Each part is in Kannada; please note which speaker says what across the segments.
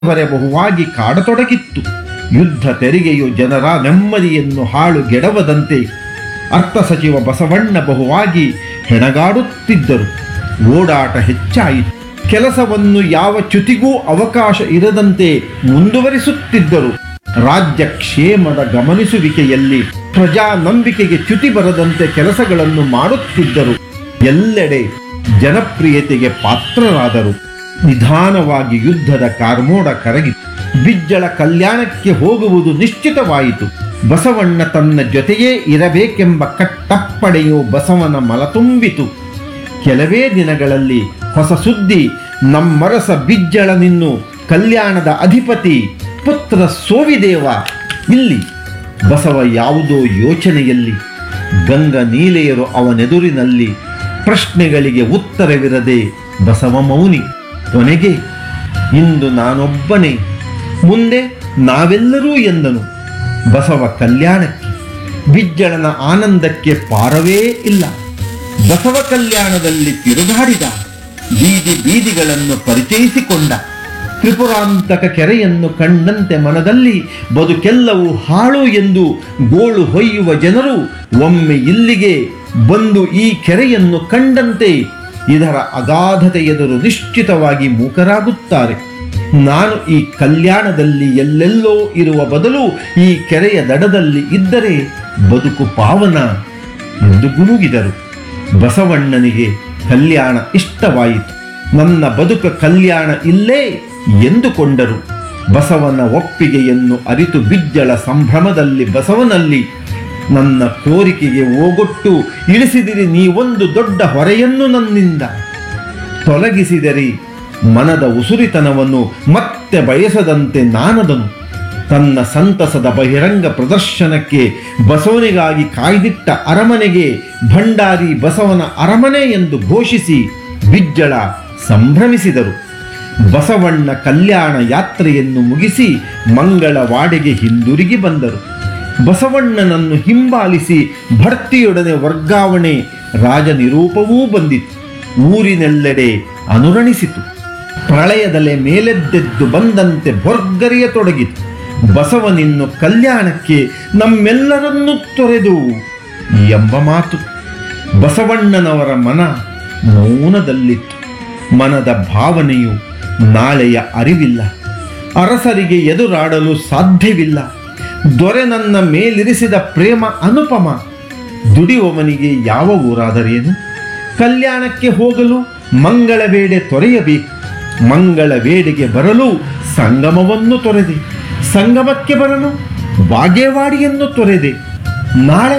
Speaker 1: ವರೆ ಬಹುವಾಗಿ ಕಾಡತೊಡಗಿತ್ತು ಯುದ್ಧ ತೆರಿಗೆಯು ಜನರ ನೆಮ್ಮದಿಯನ್ನು ಹಾಳು ಗೆಡವದಂತೆ ಅರ್ಥ ಸಚಿವ ಬಸವಣ್ಣ ಬಹುವಾಗಿ ಹೆಣಗಾಡುತ್ತಿದ್ದರು ಓಡಾಟ ಹೆಚ್ಚಾಯಿತು ಕೆಲಸವನ್ನು ಯಾವ ಚ್ಯುತಿಗೂ ಅವಕಾಶ ಇರದಂತೆ ಮುಂದುವರಿಸುತ್ತಿದ್ದರು ರಾಜ್ಯ ಕ್ಷೇಮದ ಗಮನಿಸುವಿಕೆಯಲ್ಲಿ ಪ್ರಜಾ ನಂಬಿಕೆಗೆ ಚ್ಯುತಿ ಬರದಂತೆ ಕೆಲಸಗಳನ್ನು ಮಾಡುತ್ತಿದ್ದರು ಎಲ್ಲೆಡೆ ಜನಪ್ರಿಯತೆಗೆ ಪಾತ್ರರಾದರು ನಿಧಾನವಾಗಿ ಯುದ್ಧದ ಕಾರ್ಮೋಡ ಕರಗಿ ಬಿಜ್ಜಳ ಕಲ್ಯಾಣಕ್ಕೆ ಹೋಗುವುದು ನಿಶ್ಚಿತವಾಯಿತು ಬಸವಣ್ಣ ತನ್ನ ಜೊತೆಯೇ ಇರಬೇಕೆಂಬ ಕಟ್ಟಪ್ಪಣೆಯು ಬಸವನ ಮಲತುಂಬಿತು ಕೆಲವೇ ದಿನಗಳಲ್ಲಿ ಹೊಸ ಸುದ್ದಿ ನಮ್ಮರಸ ಬಿಜ್ಜಳನಿನ್ನು ಕಲ್ಯಾಣದ ಅಧಿಪತಿ ಪುತ್ರ ಸೋವಿದೇವ ಇಲ್ಲಿ ಬಸವ ಯಾವುದೋ ಯೋಚನೆಯಲ್ಲಿ ಗಂಗ ನೀಲೆಯರು ಅವನೆದುರಿನಲ್ಲಿ ಪ್ರಶ್ನೆಗಳಿಗೆ ಉತ್ತರವಿರದೆ ಬಸವ ಮೌನಿ ಕೊನೆಗೆ ಇಂದು ನಾನೊಬ್ಬನೇ ಮುಂದೆ ನಾವೆಲ್ಲರೂ ಎಂದನು ಬಸವ ಕಲ್ಯಾಣಕ್ಕೆ ಬಿಜ್ಜಳನ ಆನಂದಕ್ಕೆ ಪಾರವೇ ಇಲ್ಲ ಬಸವ ಕಲ್ಯಾಣದಲ್ಲಿ ತಿರುಗಾಡಿದ ಬೀದಿ ಬೀದಿಗಳನ್ನು ಪರಿಚಯಿಸಿಕೊಂಡ ತ್ರಿಪುರಾಂತಕ ಕೆರೆಯನ್ನು ಕಂಡಂತೆ ಮನದಲ್ಲಿ ಬದುಕೆಲ್ಲವೂ ಹಾಳು ಎಂದು ಗೋಳು ಹೊಯ್ಯುವ ಜನರು ಒಮ್ಮೆ ಇಲ್ಲಿಗೆ ಬಂದು ಈ ಕೆರೆಯನ್ನು ಕಂಡಂತೆ ಇದರ ಅಗಾಧತೆ ಎದುರು ನಿಶ್ಚಿತವಾಗಿ ಮೂಕರಾಗುತ್ತಾರೆ ನಾನು ಈ ಕಲ್ಯಾಣದಲ್ಲಿ ಎಲ್ಲೆಲ್ಲೋ ಇರುವ ಬದಲು ಈ ಕೆರೆಯ ದಡದಲ್ಲಿ ಇದ್ದರೆ ಬದುಕು ಪಾವನ ಎಂದು ಗುನುಗಿದರು ಬಸವಣ್ಣನಿಗೆ ಕಲ್ಯಾಣ ಇಷ್ಟವಾಯಿತು ನನ್ನ ಬದುಕ ಕಲ್ಯಾಣ ಇಲ್ಲೇ ಎಂದುಕೊಂಡರು ಬಸವನ ಒಪ್ಪಿಗೆಯನ್ನು ಅರಿತು ಬಿಜ್ಜಳ ಸಂಭ್ರಮದಲ್ಲಿ ಬಸವನಲ್ಲಿ ನನ್ನ ಕೋರಿಕೆಗೆ ಓಗೊಟ್ಟು ಇಳಿಸಿದಿರಿ ನೀವೊಂದು ದೊಡ್ಡ ಹೊರೆಯನ್ನು ನನ್ನಿಂದ ತೊಲಗಿಸಿದರಿ ಮನದ ಉಸುರಿತನವನ್ನು ಮತ್ತೆ ಬಯಸದಂತೆ ನಾನದನು ತನ್ನ ಸಂತಸದ ಬಹಿರಂಗ ಪ್ರದರ್ಶನಕ್ಕೆ ಬಸವನಿಗಾಗಿ ಕಾಯ್ದಿಟ್ಟ ಅರಮನೆಗೆ ಭಂಡಾರಿ ಬಸವನ ಅರಮನೆ ಎಂದು ಘೋಷಿಸಿ ಬಿಜ್ಜಳ ಸಂಭ್ರಮಿಸಿದರು ಬಸವಣ್ಣ ಕಲ್ಯಾಣ ಯಾತ್ರೆಯನ್ನು ಮುಗಿಸಿ ಮಂಗಳವಾಡೆಗೆ ಹಿಂದಿರುಗಿ ಬಂದರು ಬಸವಣ್ಣನನ್ನು ಹಿಂಬಾಲಿಸಿ ಭರ್ತಿಯೊಡನೆ ವರ್ಗಾವಣೆ ರಾಜನಿರೂಪವೂ ಬಂದಿತು ಊರಿನೆಲ್ಲೆಡೆ ಅನುರಣಿಸಿತು ಪ್ರಳಯದಲೆ ಮೇಲೆದ್ದೆದ್ದು ಬಂದಂತೆ ತೊಡಗಿತು ಬಸವನಿನ್ನು ಕಲ್ಯಾಣಕ್ಕೆ ನಮ್ಮೆಲ್ಲರನ್ನೂ ತೊರೆದು ಎಂಬ ಮಾತು ಬಸವಣ್ಣನವರ ಮನ ಮೌನದಲ್ಲಿತ್ತು ಮನದ ಭಾವನೆಯು ನಾಳೆಯ ಅರಿವಿಲ್ಲ ಅರಸರಿಗೆ ಎದುರಾಡಲು ಸಾಧ್ಯವಿಲ್ಲ ದೊರೆ ನನ್ನ ಮೇಲಿರಿಸಿದ ಪ್ರೇಮ ಅನುಪಮ ದುಡಿಯುವವನಿಗೆ ಯಾವ ಊರಾದರೇನು ಕಲ್ಯಾಣಕ್ಕೆ ಹೋಗಲು ಮಂಗಳ ವೇಡೆ ತೊರೆಯಬೇಕು ಮಂಗಳ ವೇಡೆಗೆ ಬರಲು ಸಂಗಮವನ್ನು ತೊರೆದೆ ಸಂಗಮಕ್ಕೆ ಬರಲು ಬಾಗೇವಾಡಿಯನ್ನು ತೊರೆದೆ ನಾಳೆ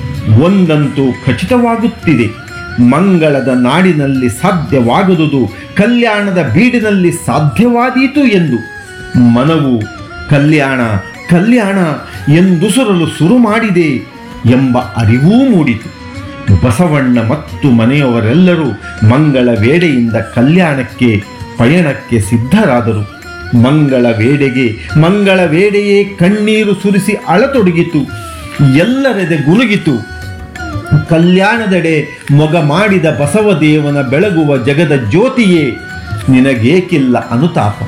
Speaker 1: ಒಂದಂತೂ ಖಚಿತವಾಗುತ್ತಿದೆ ಮಂಗಳದ ನಾಡಿನಲ್ಲಿ ಸಾಧ್ಯವಾಗದುದು ಕಲ್ಯಾಣದ ಬೀಡಿನಲ್ಲಿ ಸಾಧ್ಯವಾದೀತು ಎಂದು ಮನವು ಕಲ್ಯಾಣ ಕಲ್ಯಾಣ ಎಂದುಸುರಲು ಶುರು ಮಾಡಿದೆ ಎಂಬ ಅರಿವೂ ಮೂಡಿತು ಬಸವಣ್ಣ ಮತ್ತು ಮನೆಯವರೆಲ್ಲರೂ ಮಂಗಳ ವೇಡೆಯಿಂದ ಕಲ್ಯಾಣಕ್ಕೆ ಪಯಣಕ್ಕೆ ಸಿದ್ಧರಾದರು ಮಂಗಳ ವೇಡೆಗೆ ಮಂಗಳ ವೇಡೆಯೇ ಕಣ್ಣೀರು ಸುರಿಸಿ ಅಳತೊಡಗಿತು ಎಲ್ಲರೆದೆ ಗುನುಗಿತು ಕಲ್ಯಾಣದೆಡೆ ಮೊಗ ಮಾಡಿದ ಬಸವದೇವನ ಬೆಳಗುವ ಜಗದ ಜ್ಯೋತಿಯೇ ನಿನಗೇಕಿಲ್ಲ ಅನುತಾಪ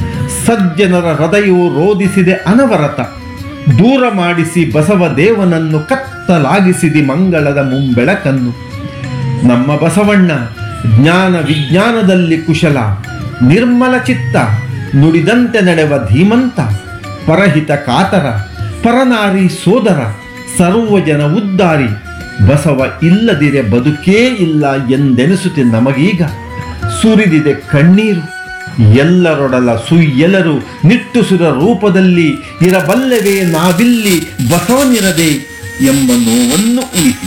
Speaker 1: ಸಜ್ಜನರ ಹೃದಯವು ರೋಧಿಸಿದೆ ಅನವರತ ದೂರ ಮಾಡಿಸಿ ಬಸವದೇವನನ್ನು ಕತ್ತಲಾಗಿಸಿದಿ ಮಂಗಳದ ಮುಂಬೆಳಕನ್ನು ನಮ್ಮ ಬಸವಣ್ಣ ಜ್ಞಾನ ವಿಜ್ಞಾನದಲ್ಲಿ ಕುಶಲ ನಿರ್ಮಲ ಚಿತ್ತ ನುಡಿದಂತೆ ನಡೆವ ಧೀಮಂತ ಪರಹಿತ ಕಾತರ ಪರನಾರಿ ಸೋದರ ಸರ್ವಜನ ಉದ್ದಾರಿ ಬಸವ ಇಲ್ಲದಿರೆ ಬದುಕೇ ಇಲ್ಲ ಎಂದೆನಿಸುತ್ತೆ ನಮಗೀಗ ಸುರಿದಿದೆ ಕಣ್ಣೀರು ಎಲ್ಲರೊಡಲ ಸುಯ್ಯೆಲರು ನಿಟ್ಟುಸುರ ರೂಪದಲ್ಲಿ ಇರಬಲ್ಲವೇ ನಾವಿಲ್ಲಿ ಬಸವನಿರದೆ ಎಂಬ ನೋವನ್ನು ಉಳಿಸಿ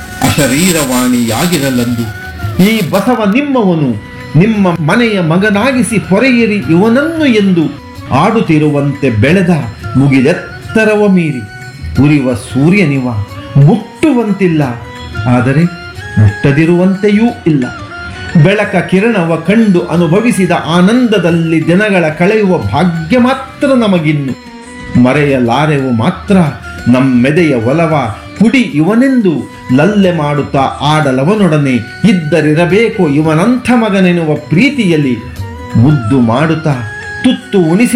Speaker 1: ಅಶರೀರವಾಣಿಯಾಗಿರಲಂದು ಈ ಬಸವ ನಿಮ್ಮವನು ನಿಮ್ಮ ಮನೆಯ ಮಗನಾಗಿಸಿ ಪೊರೆಯಿರಿ ಇವನನ್ನು ಎಂದು ಆಡುತ್ತಿರುವಂತೆ ಬೆಳೆದ ಮುಗಿದೆತ್ತರವ ಮೀರಿ ಉರಿವ ಸೂರ್ಯನಿವ ಮುಟ್ಟುವಂತಿಲ್ಲ ಆದರೆ ಮುಟ್ಟದಿರುವಂತೆಯೂ ಇಲ್ಲ ಬೆಳಕ ಕಿರಣವ ಕಂಡು ಅನುಭವಿಸಿದ ಆನಂದದಲ್ಲಿ ದಿನಗಳ ಕಳೆಯುವ ಭಾಗ್ಯ ಮಾತ್ರ ನಮಗಿನ್ನು ಮರೆಯಲಾರೆವು ಮಾತ್ರ ನಮ್ಮೆದೆಯ ಒಲವ ಕುಡಿ ಇವನೆಂದು ಲಲ್ಲೆ ಮಾಡುತ್ತಾ ಆಡಲವನೊಡನೆ ಇದ್ದರಿರಬೇಕು ಇವನಂಥ ಮಗನೆನ್ನುವ ಪ್ರೀತಿಯಲ್ಲಿ ಮುದ್ದು ಮಾಡುತ್ತಾ ತುತ್ತು ಉಣಿಸಿ